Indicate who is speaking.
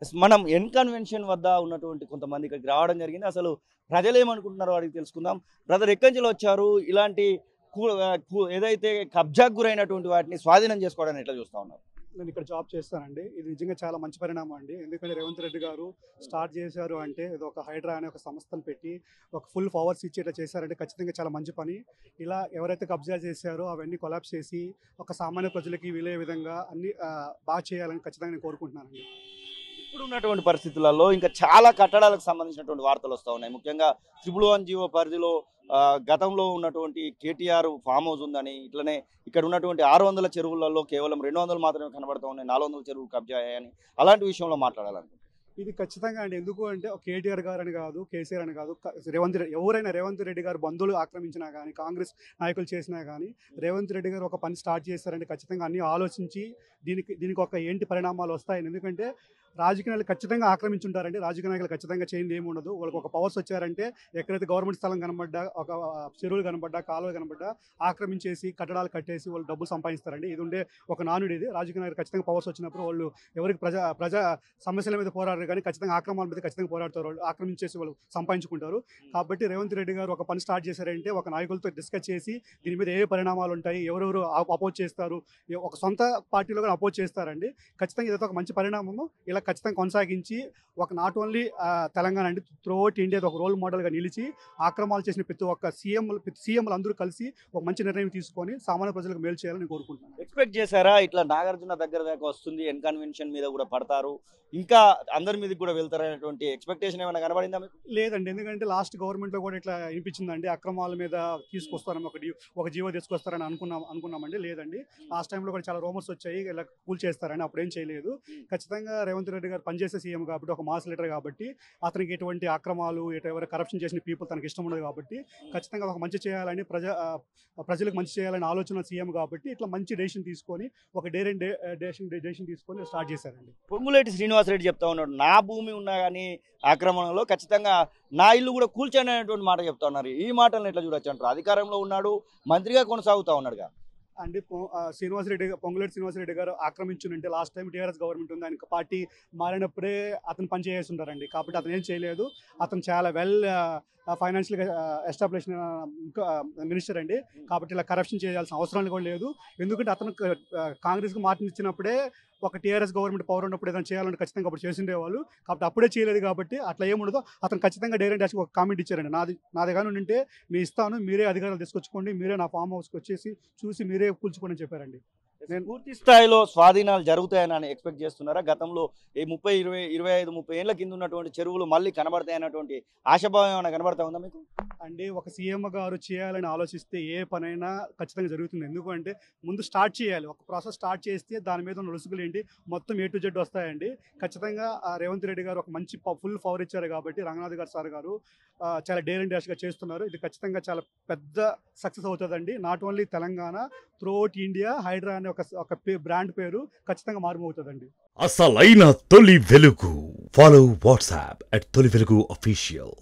Speaker 1: మనం N convention వద్ద ఉన్నటువంటి కొంతమంది ఇక్కడికి రావడం జరిగింది అసలు ప్రజలు ఏమనుకుంటున్నారో అడిగి తెలుసుకుందాం బ్రదర్ ఎక్కడి నుంచి వచ్చారు ఇలాంటి కూ- ఆ, కూ- ఏదైతే కబ్జాకు గురైనటువంటి వాటిని స్వాధీనం చేసుకోవడానికి ఎట్లా చూస్తా ఉన్నారు
Speaker 2: నేను ఇక్కడ జాబ్ చేస్తానండి ఇది నిజంగా చాలా మంచి పరిణామం అండి ఎందుకంటే రేవంత్ రెడ్డి గారు స్టార్ట్ చేశారు అంటే ఇది ఒక హైడ్రా అనే ఒక సంస్థను పెట్టి ఒక ఫుల్ పవర్స్ ఇచ్చేట చేశారంటే ఖచ్చితంగా చాలా మంచి పని ఇలా ఎవరైతే కబ్జా చేశారో అవన్నీ కొలాప్స్ చేసి ఒక సామాన్య ప్రజలకి వీలే విధంగా అన్ని ఆ, బాగా చేయాలని ఖచ్చితంగా నేను కోరుకుంటున్నానండి
Speaker 1: ఇప్పుడు ఉన్నటువంటి పరిస్థితులలో ఇంకా చాలా కట్టడాలకు సంబంధించినటువంటి వార్తలు వస్తూ ఉన్నాయి ముఖ్యంగా త్రిపుల్ వన్ జీవో పరిధిలో ఆ, గతంలో ఉన్నటువంటి కేటీఆర్ ఫామ్ హౌస్ ఉందని ఇట్లనే ఇక్కడ ఉన్నటువంటి ఆరు వందల చెరువులలో కేవలం రెండు వందలు మాత్రమే కనబడతా ఉన్నాయి నాలుగు వందల చెరువులు కబ్జా అయ్యాయని అలాంటి విషయంలో మాట్లాడాలనుకుంటున్నాను
Speaker 2: ఇది ఖచ్చితంగా అండి ఎందుకు అంటే ఒక కేటీఆర్ గారు అని కాదు కేసీఆర్ అని కాదు క- రేవంత్ రెడ్డి ఎవరైనా రేవంత్ రెడ్డి గారు బంధువులు ఆక్రమించినా కానీ కాంగ్రెస్ నాయకులు చేసినా కానీ రేవంత్ రెడ్డి గారు ఒక పని స్టార్ట్ చేశారంటే ఖచ్చితంగా అన్ని ఆలోచించి దీనికి దీనికి ఒక ఏంటి పరిణామాలు వస్తాయని ఎందుకంటే రాజకీయ నాయకులు ఖచ్చితంగా ఆక్రమించుంటారండి రాజకీయ నాయకులు ఖచ్చితంగా చేయింది ఏమి ఉండదు వాళ్ళకి ఒక పవర్స్ వచ్చారంటే ఎక్కడైతే గవర్నమెంట్ స్థలం కనబడ్డా ఒక చెరువులు కనబడ్డా కాలువలు కనబడ్డా ఆక్రమించేసి కట్టడాలు కట్టేసి వాళ్ళు డబ్బులు సంపాదిస్తారండి ఇది ఉండే ఒక నానుడి ఇది రాజకీయ నాయకులు ఖచ్చితంగా పవర్స్ వచ్చినప్పుడు వాళ్ళు ఎవరికి ప్రజా ప్రజా సమస్యల మీద పోరాడరు కానీ ఖచ్చితంగా ఆక్రమణల మీద ఖచ్చితంగా పోరాడతారు వాళ్ళు ఆక్రమించేసి వాళ్ళు సంపాదించుకుంటారు కాబట్టి రేవంత్ రెడ్డి గారు ఒక పని స్టార్ట్ చేశారంటే ఒక నాయకులతో డిస్కస్ చేసి దీని మీద ఏ పరిణామాలు ఉంటాయి ఎవరెవరు అపోజ్ చేస్తారు ఏ- ఒక సొంత పార్టీలో కూడా అపోజ్ చేస్తారండి ఖచ్చితంగా ఇదైతే ఒక మంచి పరిణామము ఇలా ఖచ్చితంగా కొనసాగించి ఒక నాట్ ఓన్లీ తెలంగాణ అండి త్రూఅవుట్ ఇండియా ఒక రోల్ మోడల్గా నిలిచి ఆక్రమాలు చేసిన ప్రతి ఒక్క సీఎం సీఎంలు అందరూ కలిసి ఒక మంచి నిర్ణయం తీసుకొని సామాన్య ప్రజలకు మేలు చేయాలని నేను కోరుకుంటున్నాను
Speaker 1: ఎక్స్పెక్ట్ చేశారా ఇట్లా నాగార్జున దగ్గర దాకా వస్తుంది ఎన్ కన్వెన్షన్ మీద కూడా పడతారు ఇంకా అందరి మీదకి కూడా వెళ్తారనేటువంటి ఎక్స్పెక్టేషన్ ఏమైనా కనబడిందా మీకు
Speaker 2: లేదండి ఎందుకంటే లాస్ట్ గవర్నమెంట్లో కూడా ఇట్లా వినిపించిందండి అక్రమాల మీద తీసుకొస్తారని ఒక డి- ఒక జీవో తీసుకొస్తారని అనుకున్నాం అనుకున్నామండి లేదండి లాస్ట్ టైంలో కూడా చాలా రూమర్స్ వచ్చాయి ఇలా కూల్ చేస్తారని అప్పుడేం చేయలేదు ఖచ్చితంగా రేవంత్ రెడ్డి గారు పనిచేసే సీఎం కాబట్టి ఒక మాస్ లీడర్ కాబట్టి అతనికి ఎటువంటి అక్రమాలు ఎటు ఎవరు కరప్షన్ చేసిన పీపుల్ తనకి ఇష్టం ఉండదు కాబట్టి ఖచ్చితంగా ఒక మంచి చేయాలని ప్రజా ఆ, ప్రజలకు మంచి చేయాలని ఆలోచన సీఎం కాబట్టి ఇట్లా మంచి డెసిషన్ తీసుకొని ఒక డేరెంట్ డెసిషన్ డెసిషన్ తీసుకొని స్టార్ట్ చేశారండి
Speaker 1: పొంగులేటి శ్రీనివాసరెడ్డి చెప్తా ఉన్నాడు నా భూమి ఉన్నా కానీ ఆక్రమణలో ఖచ్చితంగా నా ఇల్లు కూడా కూల్చండి అనేటువంటి మాట చెప్తా ఉన్నారు ఈ మాటలను ఎట్లా చూడొచ్చు అంటారు అధికారంలో ఉన్నాడు మంత్రిగా కొనసాగుతా ఉన్నాడుగా
Speaker 2: అంటే పొ- ఆ, శ్రీనివాసరెడ్డి గా- పొంగులేటి శ్రీనివాసరెడ్డి గారు ఆక్రమించుంటే లాస్ట్ టైం టీఆర్ఎస్ గవర్నమెంట్ ఉంది ఆయన పార్టీ మారినప్పుడే అతను పని చేసి ఉంటారండి కాబట్టి అతను ఏం చేయలేదు అతను చాలా వెల్ ఫైనాన్షియల్గా ఎస్టాబ్లిష్ మినిస్టర్ అండి కాబట్టి ఇలా కరప్షన్ చేయాల్సిన అవసరం కూడా లేదు ఎందుకంటే అతను క- కాంగ్రెస్కి మార్టిన్ ఇచ్చినప్పుడే ఒక టీఆర్ఎస్ గవర్నమెంట్ పవర్ ఉన్నప్పుడు ఏదైనా చేయాలంటే ఖచ్చితంగా అప్పుడు చేసిండేవాళ్ళు కాబట్టి అప్పుడే చేయలేదు కాబట్టి అట్లా ఏముండదో అతను ఖచ్చితంగా డైరెక్ట్ డాష్కి ఒక కామెంట్ ఇచ్చారండి నాది నా దగ్గర ఉంటే మీ ఇస్తాను మీరే అధికారులు తీసుకొచ్చుకోండి మీరే నా ఫామ్ హౌస్కి వచ్చేసి చూసి మీరే కూల్చుకోండి అని చెప్పారండి నేను-
Speaker 1: పూర్తి స్థాయిలో స్వాధీనాలు జరుగుతాయని ఎక్స్పెక్ట్ చేస్తున్నారా గతంలో ఈ ముప్పై ఇరవై ఇరవై ఐదు ముప్పై ఏళ్ల కింద ఉన్నటువంటి చెరువులు మళ్ళీ కనబడతాయన్నటువంటి ఆశాభావం ఏమైనా కనబడతా ఉందా మీకు
Speaker 2: అంటే ఒక సీఎం గారు చేయాలని ఆలోచిస్తే ఏ పనైనా ఖచ్చితంగా జరుగుతుంది ఎందుకంటే ముందు స్టార్ట్ చేయాలి ఒక ప్రాసెస్ స్టార్ట్ చేస్తే దాని మీద ఉన్న రుసుగులు ఏంటి మొత్తం ఏ టు జెడ్ వస్తాయండి ఖచ్చితంగా ఆ రేవంత్ రెడ్డి గారు ఒక మంచి ఫుల్ పవర్ ఇచ్చారు కాబట్టి రంగనాథ్ గారు సార్ గారు ఆ, చాలా డేర్ అండ్ డాష్గా చేస్తున్నారు ఇది ఖచ్చితంగా చాలా పెద్ద సక్సెస్ అవుతుందండి not only Telangana throughout India Hydraa అనే ఒక ఒక బ్రాండ్ పేరు ఖచ్చితంగా మారుమవుతుందండి
Speaker 3: అసలైన తొలి వెలుగు ఫాలో వాట్సాప్ అట్ తొలి వెలుగు అఫీషియల్